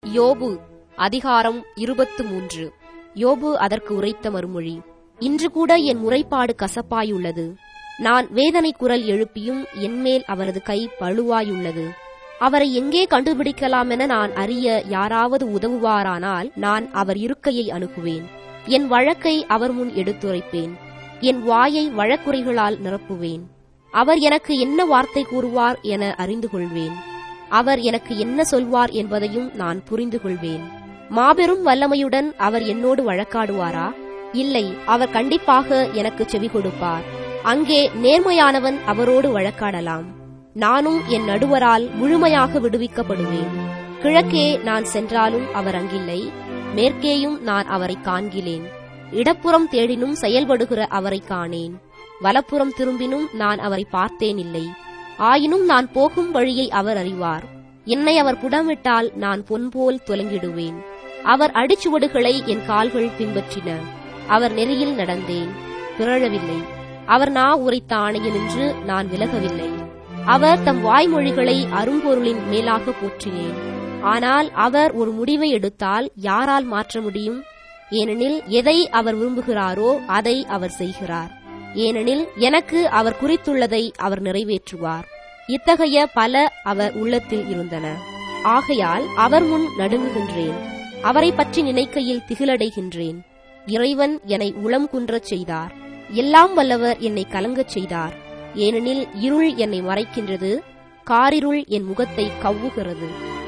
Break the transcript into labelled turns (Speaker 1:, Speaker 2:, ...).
Speaker 1: யோபு அதிகாரம் இருபத்து மூன்று யோபு அதற்கு உரைத்த மறுமொழி இன்று கூட என் முறைப்பாடு கசப்பாயுள்ளது நான் வேதனை குரல் எழுப்பியும் என்மேல் அவரது கை பழுவாயுள்ளது அவரை எங்கே கண்டுபிடிக்கலாமென நான் அறிய யாராவது உதவுவாரானால் நான் அவர் இருக்கையை அணுகுவேன் என் வழக்கை அவர் முன் எடுத்துரைப்பேன் என் வாயை வழக்குரைகளால் நிரப்புவேன் அவர் எனக்கு என்ன வார்த்தை கூறுவார் என அறிந்து கொள்வேன் அவர் எனக்கு என்ன சொல்வார் என்பதையும் நான் புரிந்து கொள்வேன் மாபெரும் வல்லமையுடன் அவர் என்னோடு வழக்காடுவாரா இல்லை அவர் கண்டிப்பாக எனக்கு செவி கொடுப்பார் அங்கே நேர்மையானவன் அவரோடு வழக்காடலாம் நானும் என் நடுவரால் முழுமையாக விடுவிக்கப்படுவேன் கிழக்கே நான் சென்றாலும் அவர் அங்கில்லை மேற்கேயும் நான் அவரை காண்கிலேன் இடப்புறம் தேடினும் செயல்படுகிற அவரை காணேன் வலப்புறம் திரும்பினும் நான் அவரை பார்த்தேன் இல்லை ஆயினும் நான் போகும் வழியை அவர் அறிவார் என்னை அவர் புடமிட்டால் நான் பொன்போல் தொலங்கிடுவேன் அவர் அடிச்சுவடுகளை என் கால்கள் பின்பற்றின அவர் நெறியில் நடந்தேன் பிறழவில்லை அவர் நா உரைத்த ஆணையில் நின்று நான் விலகவில்லை அவர் தம் வாய்மொழிகளை அரும்பொருளின் மேலாக போற்றினேன் ஆனால் அவர் ஒரு முடிவை எடுத்தால் யாரால் மாற்ற முடியும் ஏனெனில் எதை அவர் விரும்புகிறாரோ அதை அவர் செய்கிறார் ஏனெனில் எனக்கு அவர் குறித்துள்ளதை அவர் நிறைவேற்றுவார் இத்தகைய பல அவர் உள்ளத்தில் இருந்தன ஆகையால் அவர் முன் நடுங்குகின்றேன் அவரை பற்றி நினைக்கையில் திகிலடைகின்றேன் இறைவன் என்னை உளம் குன்றச் செய்தார் எல்லாம் வல்லவர் என்னை கலங்கச் செய்தார் ஏனெனில் இருள் என்னை மறைக்கின்றது காரிருள் என் முகத்தை கவ்வுகிறது